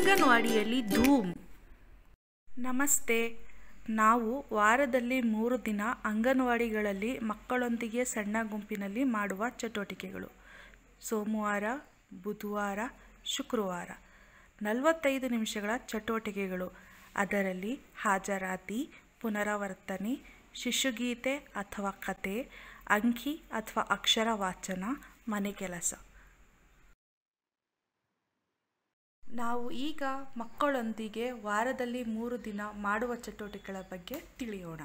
ಅಂಗನವಾಡಿಯಲ್ಲಿ ಧೂಮ್ ನಮಸ್ತೆ ನಾವು ವಾರದಲ್ಲಿ ಮೂರು ದಿನ ಅಂಗನವಾಡಿಗಳಲ್ಲಿ ಮಕ್ಕಳೊಂದಿಗೆ ಸಣ್ಣ ಗುಂಪಿನಲ್ಲಿ ಮಾಡುವ ಚಟುವಟಿಕೆಗಳು ಸೋಮವಾರ ಬುಧವಾರ ಶುಕ್ರವಾರ ನಲವತ್ತೈದು ನಿಮಿಷಗಳ ಚಟುವಟಿಕೆಗಳು ಅದರಲ್ಲಿ ಹಾಜರಾತಿ ಪುನರಾವರ್ತನೆ ಶಿಶುಗೀತೆ ಅಥವಾ ಕತೆ ಅಂಕಿ ಅಥವಾ ಅಕ್ಷರ ವಾಚನ ಮನೆ ಕೆಲಸ ನಾವು ಈಗ ಮಕ್ಕಳೊಂದಿಗೆ ವಾರದಲ್ಲಿ ಮೂರು ದಿನ ಮಾಡುವ ಚಟುವಟಿಕೆಗಳ ಬಗ್ಗೆ ತಿಳಿಯೋಣ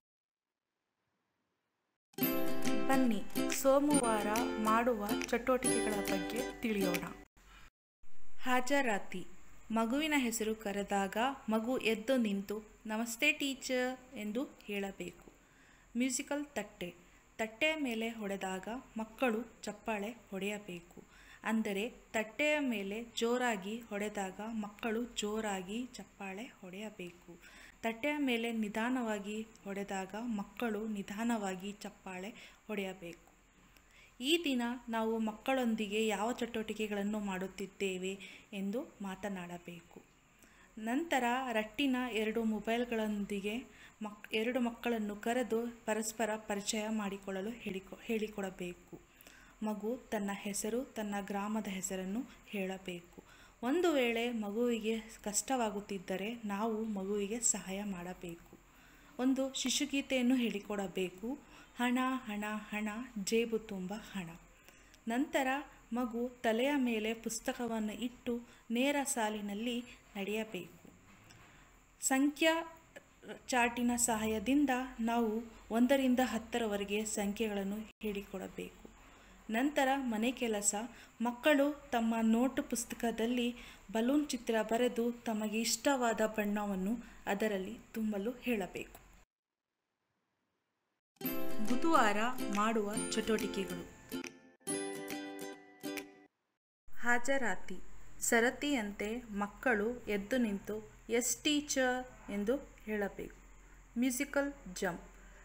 ಬನ್ನಿ ಸೋಮವಾರ ಮಾಡುವ ಚಟುವಟಿಕೆಗಳ ಬಗ್ಗೆ ತಿಳಿಯೋಣ ಹಾಜರಾತಿ ಮಗುವಿನ ಹೆಸರು ಕರೆದಾಗ ಮಗು ಎದ್ದು ನಿಂತು ನಮಸ್ತೆ ಟೀಚರ್ ಎಂದು ಹೇಳಬೇಕು ಮ್ಯೂಸಿಕಲ್ ತಟ್ಟೆ ತಟ್ಟೆಯ ಮೇಲೆ ಹೊಡೆದಾಗ ಮಕ್ಕಳು ಚಪ್ಪಾಳೆ ಹೊಡೆಯಬೇಕು ಅಂದರೆ ತಟ್ಟೆಯ ಮೇಲೆ ಜೋರಾಗಿ ಹೊಡೆದಾಗ ಮಕ್ಕಳು ಜೋರಾಗಿ ಚಪ್ಪಾಳೆ ಹೊಡೆಯಬೇಕು ತಟ್ಟೆಯ ಮೇಲೆ ನಿಧಾನವಾಗಿ ಹೊಡೆದಾಗ ಮಕ್ಕಳು ನಿಧಾನವಾಗಿ ಚಪ್ಪಾಳೆ ಹೊಡೆಯಬೇಕು ಈ ದಿನ ನಾವು ಮಕ್ಕಳೊಂದಿಗೆ ಯಾವ ಚಟುವಟಿಕೆಗಳನ್ನು ಮಾಡುತ್ತಿದ್ದೇವೆ ಎಂದು ಮಾತನಾಡಬೇಕು ನಂತರ ರಟ್ಟಿನ ಎರಡು ಮೊಬೈಲ್ಗಳೊಂದಿಗೆ ಮಕ್ ಎರಡು ಮಕ್ಕಳನ್ನು ಕರೆದು ಪರಸ್ಪರ ಪರಿಚಯ ಮಾಡಿಕೊಳ್ಳಲು ಹೇಳಿಕೊ ಹೇಳಿಕೊಡಬೇಕು ಮಗು ತನ್ನ ಹೆಸರು ತನ್ನ ಗ್ರಾಮದ ಹೆಸರನ್ನು ಹೇಳಬೇಕು ಒಂದು ವೇಳೆ ಮಗುವಿಗೆ ಕಷ್ಟವಾಗುತ್ತಿದ್ದರೆ ನಾವು ಮಗುವಿಗೆ ಸಹಾಯ ಮಾಡಬೇಕು ಒಂದು ಶಿಶುಗೀತೆಯನ್ನು ಹೇಳಿಕೊಡಬೇಕು ಹಣ ಹಣ ಹಣ ಜೇಬು ತುಂಬ ಹಣ ನಂತರ ಮಗು ತಲೆಯ ಮೇಲೆ ಪುಸ್ತಕವನ್ನು ಇಟ್ಟು ನೇರ ಸಾಲಿನಲ್ಲಿ ನಡೆಯಬೇಕು ಸಂಖ್ಯಾ ಚಾಟಿನ ಸಹಾಯದಿಂದ ನಾವು ಒಂದರಿಂದ ಹತ್ತರವರೆಗೆ ಸಂಖ್ಯೆಗಳನ್ನು ಹೇಳಿಕೊಡಬೇಕು ನಂತರ ಮನೆ ಕೆಲಸ ಮಕ್ಕಳು ತಮ್ಮ ನೋಟ್ ಪುಸ್ತಕದಲ್ಲಿ ಬಲೂನ್ ಚಿತ್ರ ಬರೆದು ತಮಗೆ ಇಷ್ಟವಾದ ಬಣ್ಣವನ್ನು ಅದರಲ್ಲಿ ತುಂಬಲು ಹೇಳಬೇಕು ಬುಧವಾರ ಮಾಡುವ ಚಟುವಟಿಕೆಗಳು ಹಾಜರಾತಿ ಸರತಿಯಂತೆ ಮಕ್ಕಳು ಎದ್ದು ನಿಂತು ಎಸ್ ಟೀಚರ್ ಎಂದು ಹೇಳಬೇಕು ಮ್ಯೂಸಿಕಲ್ ಜಂಪ್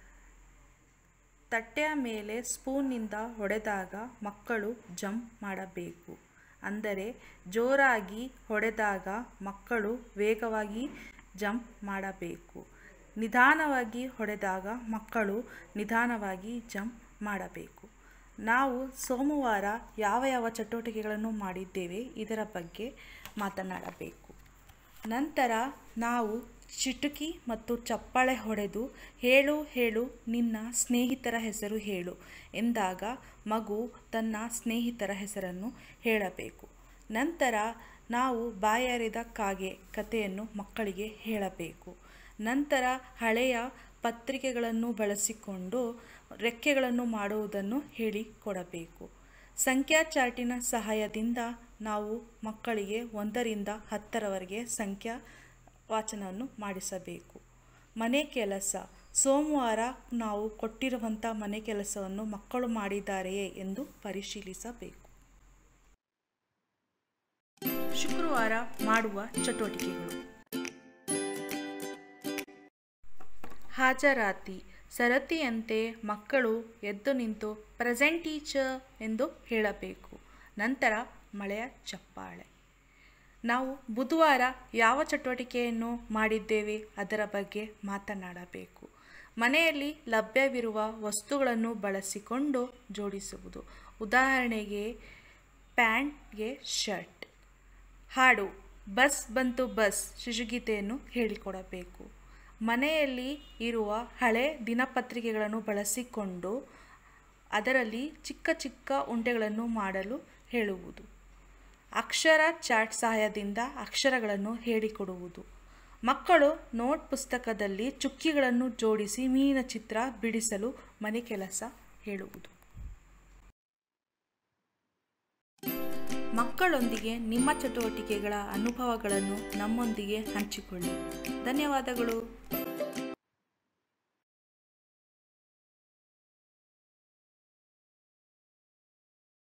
ತಟ್ಟೆಯ ಮೇಲೆ ಸ್ಪೂನ್ನಿಂದ ಹೊಡೆದಾಗ ಮಕ್ಕಳು ಜಂಪ್ ಮಾಡಬೇಕು ಅಂದರೆ ಜೋರಾಗಿ ಹೊಡೆದಾಗ ಮಕ್ಕಳು ವೇಗವಾಗಿ ಜಂಪ್ ಮಾಡಬೇಕು ನಿಧಾನವಾಗಿ ಹೊಡೆದಾಗ ಮಕ್ಕಳು ನಿಧಾನವಾಗಿ ಜಂಪ್ ಮಾಡಬೇಕು ನಾವು ಸೋಮವಾರ ಯಾವ ಯಾವ ಚಟುವಟಿಕೆಗಳನ್ನು ಮಾಡಿದ್ದೇವೆ ಇದರ ಬಗ್ಗೆ ಮಾತನಾಡಬೇಕು ನಂತರ ನಾವು ಚಿಟುಕಿ ಮತ್ತು ಚಪ್ಪಾಳೆ ಹೊಡೆದು ಹೇಳು ಹೇಳು ನಿನ್ನ ಸ್ನೇಹಿತರ ಹೆಸರು ಹೇಳು ಎಂದಾಗ ಮಗು ತನ್ನ ಸ್ನೇಹಿತರ ಹೆಸರನ್ನು ಹೇಳಬೇಕು ನಂತರ ನಾವು ಬಾಯಾರಿದ ಕಾಗೆ ಕಥೆಯನ್ನು ಮಕ್ಕಳಿಗೆ ಹೇಳಬೇಕು ನಂತರ ಹಳೆಯ ಪತ್ರಿಕೆಗಳನ್ನು ಬಳಸಿಕೊಂಡು ರೆಕ್ಕೆಗಳನ್ನು ಮಾಡುವುದನ್ನು ಹೇಳಿಕೊಡಬೇಕು ಸಂಖ್ಯಾ ಚಾರ್ಟಿನ ಸಹಾಯದಿಂದ ನಾವು ಮಕ್ಕಳಿಗೆ ಒಂದರಿಂದ ಹತ್ತರವರೆಗೆ ಸಂಖ್ಯಾ ವಾಚನವನ್ನು ಮಾಡಿಸಬೇಕು ಮನೆ ಕೆಲಸ ಸೋಮವಾರ ನಾವು ಕೊಟ್ಟಿರುವಂಥ ಮನೆ ಕೆಲಸವನ್ನು ಮಕ್ಕಳು ಮಾಡಿದ್ದಾರೆಯೇ ಎಂದು ಪರಿಶೀಲಿಸಬೇಕು ಶುಕ್ರವಾರ ಮಾಡುವ ಚಟುವಟಿಕೆಗಳು ಹಾಜರಾತಿ ಸರತಿಯಂತೆ ಮಕ್ಕಳು ಎದ್ದು ನಿಂತು ಪ್ರೆಸೆಂಟ್ ಟೀಚರ್ ಎಂದು ಹೇಳಬೇಕು ನಂತರ ಮಳೆಯ ಚಪ್ಪಾಳೆ ನಾವು ಬುಧವಾರ ಯಾವ ಚಟುವಟಿಕೆಯನ್ನು ಮಾಡಿದ್ದೇವೆ ಅದರ ಬಗ್ಗೆ ಮಾತನಾಡಬೇಕು ಮನೆಯಲ್ಲಿ ಲಭ್ಯವಿರುವ ವಸ್ತುಗಳನ್ನು ಬಳಸಿಕೊಂಡು ಜೋಡಿಸುವುದು ಉದಾಹರಣೆಗೆ ಪ್ಯಾಂಟ್ಗೆ ಶರ್ಟ್ ಹಾಡು ಬಸ್ ಬಂತು ಬಸ್ ಶಿಶುಗೀತೆಯನ್ನು ಹೇಳಿಕೊಡಬೇಕು ಮನೆಯಲ್ಲಿ ಇರುವ ಹಳೆ ದಿನಪತ್ರಿಕೆಗಳನ್ನು ಬಳಸಿಕೊಂಡು ಅದರಲ್ಲಿ ಚಿಕ್ಕ ಚಿಕ್ಕ ಉಂಡೆಗಳನ್ನು ಮಾಡಲು ಹೇಳುವುದು ಅಕ್ಷರ ಚಾಟ್ ಸಹಾಯದಿಂದ ಅಕ್ಷರಗಳನ್ನು ಹೇಳಿಕೊಡುವುದು ಮಕ್ಕಳು ನೋಟ್ ಪುಸ್ತಕದಲ್ಲಿ ಚುಕ್ಕಿಗಳನ್ನು ಜೋಡಿಸಿ ಮೀನಿನ ಚಿತ್ರ ಬಿಡಿಸಲು ಮನೆ ಕೆಲಸ ಹೇಳುವುದು ಮಕ್ಕಳೊಂದಿಗೆ ನಿಮ್ಮ ಚಟುವಟಿಕೆಗಳ ಅನುಭವಗಳನ್ನು ನಮ್ಮೊಂದಿಗೆ ಹಂಚಿಕೊಳ್ಳಿ ಧನ್ಯವಾದಗಳು